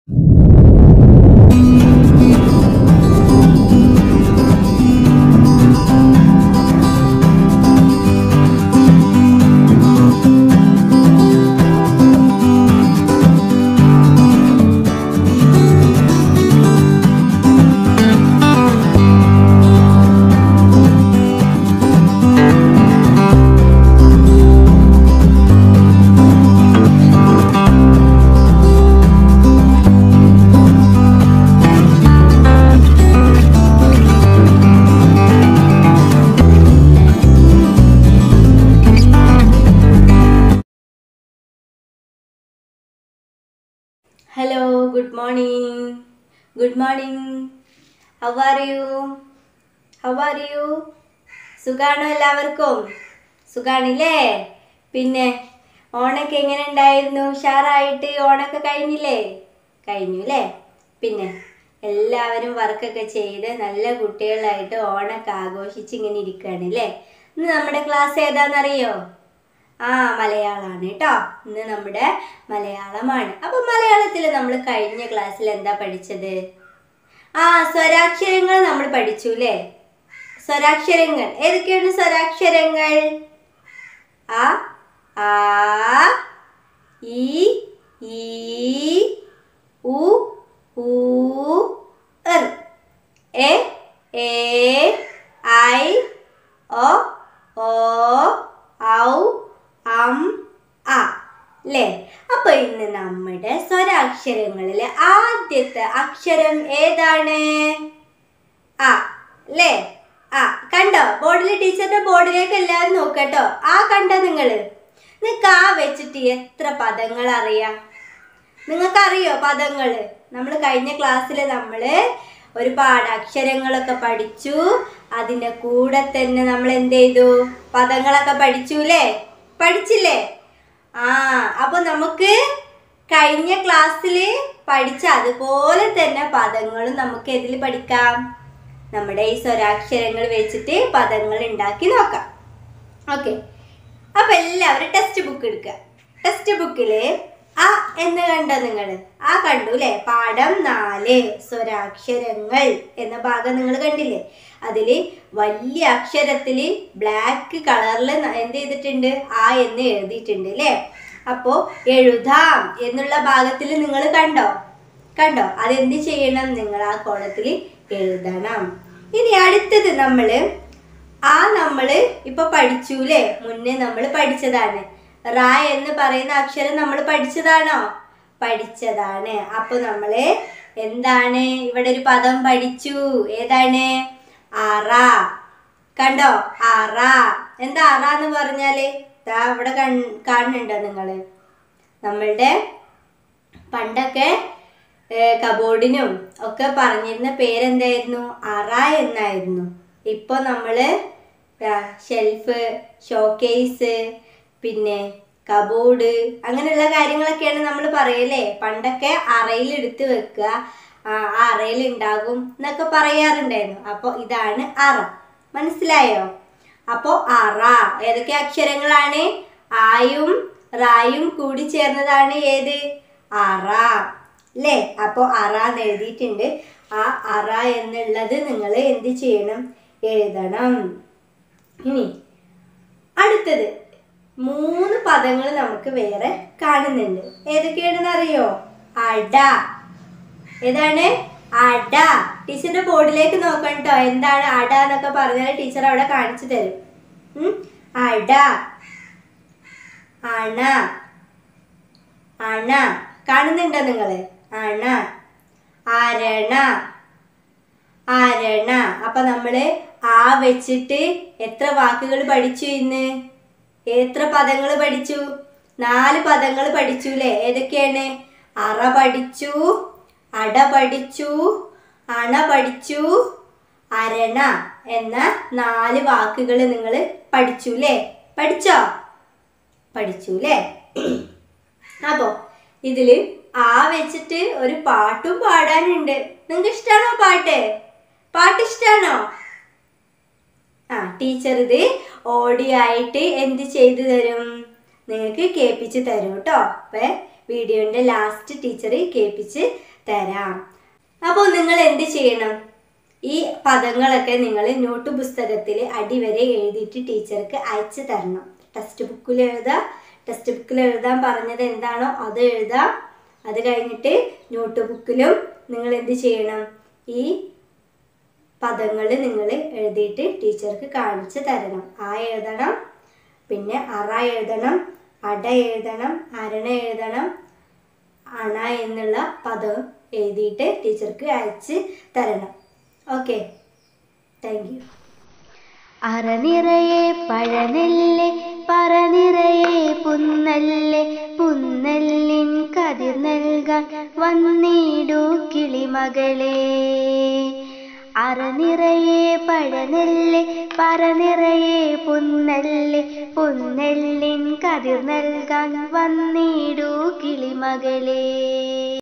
Hello good morning good morning how are you how are you സുഖാണോ എല്ലാവർക്കും സുഖാണില്ലേ പിന്നെ ഓണൊക്കെ എങ്ങനെ ഉണ്ടായിരുന്നു ഉഷാറായിട്ട് ഓണൊക്കെ കഴിഞ്ഞില്ലേ കഴിഞ്ഞു അല്ലേ പിന്നെ എല്ലാവരും വർക്കൊക്കെ ചെയ്ത് നല്ല കുട്ടികളായിട്ട് ഓണൊക്കെ ആഘോഷിച്ച് ഇങ്ങനെ ഇരിക്കുകയാണ് അല്ലേ ഇന്ന് നമ്മുടെ ക്ലാസ് ഏതാണെന്നറിയോ ആ മലയാളമാണ് കേട്ടോ ഇന്ന് നമ്മുടെ മലയാളമാണ് അപ്പൊ മലയാളത്തിൽ നമ്മൾ കഴിഞ്ഞ ക്ലാസ്സിൽ എന്താ പഠിച്ചത് ആ സ്വരാക്ഷരങ്ങൾ നമ്മൾ പഠിച്ചു അല്ലേ സ്വരാക്ഷരങ്ങൾ ഏതൊക്കെയാണ് സ്വരാക്ഷരങ്ങൾ ആ ആ ഈ ഈ ഉ ഊ എർ എ എ ഐ ഒ ഓ ഔ അം അ അല്ലേ അപ്പൊ ഇന്ന് നമ്മുടെ സ്വരാക്ഷരങ്ങളിലെ ആദ്യത്തെ അക്ഷരം ഏതാണ് ആ അല്ലേ ആ കണ്ടോ ബോർഡിൽ ടീച്ചറുടെ ബോർഡിലേക്ക് എല്ലാവരും നോക്കട്ടോ ആ കണ്ടോ നിങ്ങള് നിങ്ങൾക്ക് ആ വെച്ചിട്ട് എത്ര പദങ്ങൾ അറിയാം നിങ്ങൾക്കറിയോ പദങ്ങൾ നമ്മൾ കഴിഞ്ഞ ക്ലാസ്സിൽ നമ്മൾ ഒരുപാട് അക്ഷരങ്ങളൊക്കെ പഠിച്ചു അതിൻ്റെ കൂടെ തന്നെ നമ്മൾ എന്ത് ചെയ്തു പദങ്ങളൊക്കെ പഠിച്ചു അല്ലേ പഠിച്ചില്ലേ ആ അപ്പൊ നമുക്ക് കഴിഞ്ഞ ക്ലാസ്സിൽ പഠിച്ച അതുപോലെ തന്നെ പദങ്ങളും നമുക്ക് ഇതിൽ പഠിക്കാം നമ്മുടെ ഈ സ്വരാക്ഷരങ്ങൾ വെച്ചിട്ട് പദങ്ങൾ ഉണ്ടാക്കി നോക്കാം ഓക്കെ അപ്പൊ എല്ലാവരും ടെക്സ്റ്റ് ബുക്ക് എടുക്കുക ടെക്സ്റ്റ് ബുക്കില് ആ എന്ന് കണ്ടോ നിങ്ങൾ ആ കണ്ടു അല്ലേ പാഠം നാല് സ്വരാക്ഷരങ്ങൾ എന്ന ഭാഗം നിങ്ങൾ കണ്ടില്ലേ അതില് വലിയ അക്ഷരത്തില് ബ്ലാക്ക് കളറിൽ എന്ത് ചെയ്തിട്ടുണ്ട് ആ എന്ന് എഴുതിയിട്ടുണ്ട് അല്ലേ അപ്പോ എഴുതാം എന്നുള്ള ഭാഗത്തിൽ നിങ്ങൾ കണ്ടോ കണ്ടോ അതെന്ത് ചെയ്യണം നിങ്ങൾ ആ കോളത്തിൽ എഴുതണം ഇനി അടുത്തത് നമ്മള് ആ നമ്മള് ഇപ്പൊ പഠിച്ചൂലേ മുന്നേ നമ്മൾ പഠിച്ചതാണ് റ എന്ന് പറയുന്ന അക്ഷരം നമ്മൾ പഠിച്ചതാണോ പഠിച്ചതാണ് അപ്പൊ നമ്മള് എന്താണ് ഇവിടെ ഒരു പദം പഠിച്ചു ഏതാണ് അറ കണ്ടോ അറ എന്താ അറ എന്ന് പറഞ്ഞാല് ദാ ഇവിടെ കൺ കാണുന്നുണ്ടോ നിങ്ങള് നമ്മളുടെ പണ്ടൊക്കെ ഏർ കബോർഡിനും ഒക്കെ പറഞ്ഞിരുന്ന പേരെന്തായിരുന്നു അറ എന്നായിരുന്നു ഇപ്പോൾ നമ്മൾ ഷെൽഫ് ഷോക്കേസ് പിന്നെ കബോർഡ് അങ്ങനെയുള്ള കാര്യങ്ങളൊക്കെയാണ് നമ്മൾ പറയല്ലേ പണ്ടൊക്കെ അറയിൽ എടുത്ത് വെക്കുക ആ ആ അറയിൽ ഉണ്ടാകും എന്നൊക്കെ പറയാറുണ്ടായിരുന്നു അപ്പോൾ ഇതാണ് അറ മനസ്സിലായോ അപ്പോൾ അറ ഏതൊക്കെ അക്ഷരങ്ങളാണ് ആയും റായും കൂടി ചേർന്നതാണ് ഏത് അറ അല്ലേ അപ്പോൾ അറ എന്ന് എഴുതിയിട്ടുണ്ട് ആ അറ എന്നുള്ളത് നിങ്ങൾ എന്ത് ചെയ്യണം എഴുതണം ഇനി അടുത്തത് മൂന്ന് പദങ്ങൾ നമുക്ക് വേറെ കാണുന്നുണ്ട് ഏതൊക്കെയാണെന്ന് അറിയോ അട ഏതാണ് അട ടീച്ചറിന്റെ ബോർഡിലേക്ക് നോക്കണം കേട്ടോ എന്താണ് അട എന്നൊക്കെ പറഞ്ഞാൽ ടീച്ചർ അവിടെ കാണിച്ചു തരും ഉം? അട അണ അണ കാണുന്നുണ്ടോ നിങ്ങള് അണ അരണ അരണ അപ്പൊ നമ്മള് ആ വെച്ചിട്ട് എത്ര വാക്കുകൾ പഠിച്ചു ഇന്ന് എത്ര പദങ്ങൾ പഠിച്ചു നാല് പദങ്ങൾ പഠിച്ചു അല്ലേ ഏതൊക്കെയാണ് അറ പഠിച്ചു അട പഠിച്ചു അണ പഠിച്ചു അരണ എന്ന നാല് വാക്കുകൾ നിങ്ങൾ പഠിച്ചു അല്ലേ പഠിച്ചോ പഠിച്ചു അല്ലേ അപ്പോ ഇതില് ആ വെച്ചിട്ട് ഒരു പാട്ടും പാടാനുണ്ട് നിങ്ങൾക്ക് ഇഷ്ടാണോ പാട്ട് പാട്ട് ഇഷ്ടാണോ ആ ടീച്ചർ ഇത് ഓഡിയോ ആയിട്ട് എന്ത് ചെയ്തു തരും നിങ്ങൾക്ക് കേൾപ്പിച്ച് തരും കേട്ടോ അപ്പൊ വീഡിയോന്റെ ലാസ്റ്റ് ടീച്ചർ കേൾപ്പിച്ച് തരാം അപ്പോൾ നിങ്ങൾ എന്ത് ചെയ്യണം ഈ പദങ്ങളൊക്കെ നിങ്ങൾ നോട്ട് പുസ്തകത്തിൽ അടിവരെ എഴുതിയിട്ട് ടീച്ചർക്ക് അയച്ചു തരണം ടെക്സ്റ്റ് ബുക്കിൽ എഴുതാം ടെക്സ്റ്റ് ബുക്കിൽ എഴുതാൻ പറഞ്ഞത് എന്താണോ അത് എഴുതാം അത് കഴിഞ്ഞിട്ട് നോട്ട് ബുക്കിലും നിങ്ങൾ എന്ത് ചെയ്യണം ഈ പദങ്ങൾ നിങ്ങൾ എഴുതിയിട്ട് ടീച്ചർക്ക് കാണിച്ചു തരണം ആ എഴുതണം പിന്നെ അറ എഴുതണം അട എഴുതണം അരണ എഴുതണം അണ എന്നുള്ള പദം എഴുതിയിട്ട് ടീച്ചർക്ക് അയച്ച് തരണം ഓക്കെ താങ്ക് യു അറനിറയെ പഴനെല്ല് പറനിറയെ പുന്നല്ല് പുന്നല്ലിൻ കതിർ നൽകാൻ വന്നിടൂ കിളിമകളെ അറനിറയെ പഴനെല്ല് പറനിറയെ പുന്നല്ല് പുന്നല്ലിൻ കതിർ നൽകാൻ വന്നിടൂ കിളിമകളെ